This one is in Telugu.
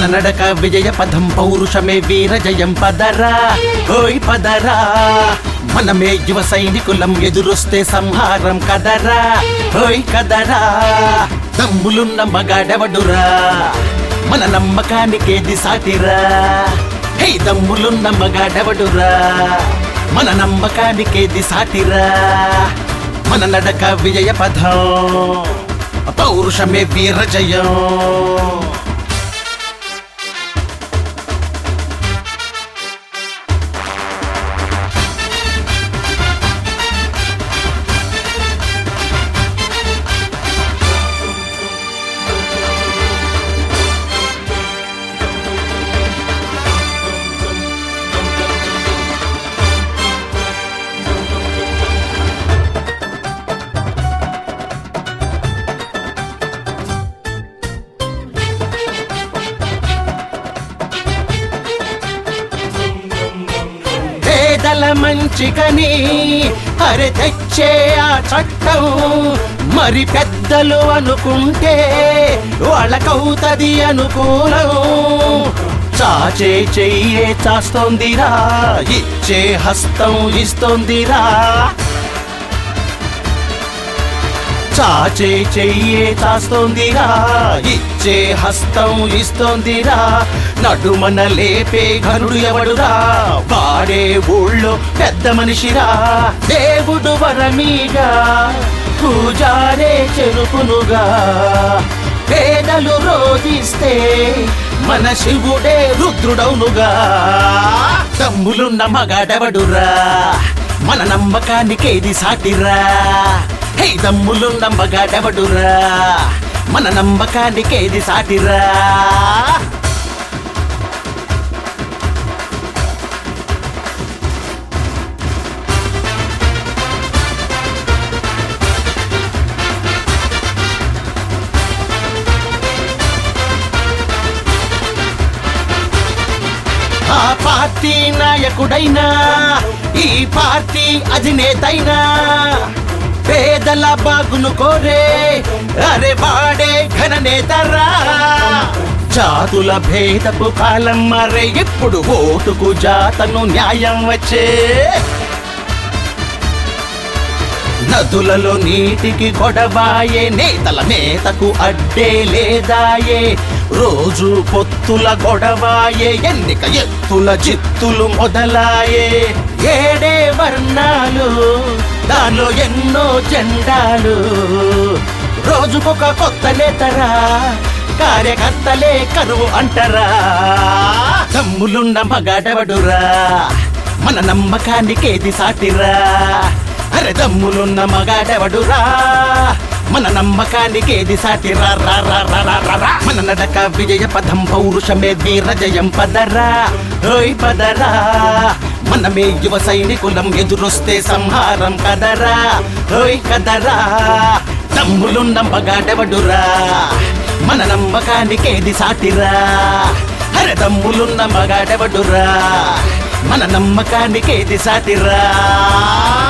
నడక విజయ పదం పౌరుషమే వీర జయం పదరా ఓయ్ పదరా మనమే యువ సైనికులం ఎదురొస్తే సంహారం కదరా ఓయ్ కదరా దమ్ములున్న మగాడెవడురా మన నమ్మకానికేది సాటిరా హే దమ్ములున్న మగాడెవడురా మన నమ్మకానికేది సాటిరా మన నడక విజయ పదం పౌరుషమే వీర జయం పేదల మంచికని అరే తెచ్చే ఆ చట్టం మరి పెద్దలు అనుకుంటే వాళ్ళకవుతది అనుకూలం చాచే చెయ్యే చాస్తోందిరా ఇచ్చే హస్తం ఇస్తోందిరా చాచే చెయ్యే చాస్తోందిరా ఇచ్చే హస్తం ఇస్తోందిరా నడుమన లేపే ఘనుడు ఎవడురా వాడే ఊళ్ళో పెద్ద మనిషిరా దేవుడు వరమీగా పూజారే చెరుపునుగా పేదలు రోధిస్తే మన శివుడే రుద్రుడౌనుగా తమ్ములున్న మగాడెవడురా మన నమ్మకానికేది సాటిరా హే దమ్ములున్న మగాడెవడురా మన నమ్మకానికేది సాటిరా ఆ పార్టీ నాయకుడైనా ఈ పార్టీ అధినేతైనా పేదల బాగును కోరే అరే వాడే ఘననేతరా జాతుల భేదపు కాలం మరే ఇప్పుడు ఓటుకు జాతను న్యాయం వచ్చే నదులలో నీటికి గొడవాయే నేతల నేతకు అడ్డే లేదాయే రోజు పొత్తుల గొడవాయే ఎన్నిక ఎత్తుల చిత్తులు మొదలాయే ఏడే వర్ణాలు దానిలో ఎన్నో జెండాలు రోజుకొక కొత్త నేతరా కార్యకర్తలే కరువు అంటరా తమ్ములున్న మగాడవడురా మన నమ్మకానికేది సాటిరా అరే దమ్ములున్న మగాడెవడురా మన నమ్మకానికేది సాటిరా రా రా రా రా రా రా. మన నడక విజయ పదం పౌరుషమే వీర జయం పదరా ఓయ్ పదరా మనమే యువ సైనికులం ఎదురొస్తే సంహారం కదరా ఓయ్ కదరా దమ్ములున్న మగాడెవడురా మన నమ్మకానికేది సాటిరా అరే దమ్ములున్న మగాడెవడురా మన నమ్మకానికేది సాటిరా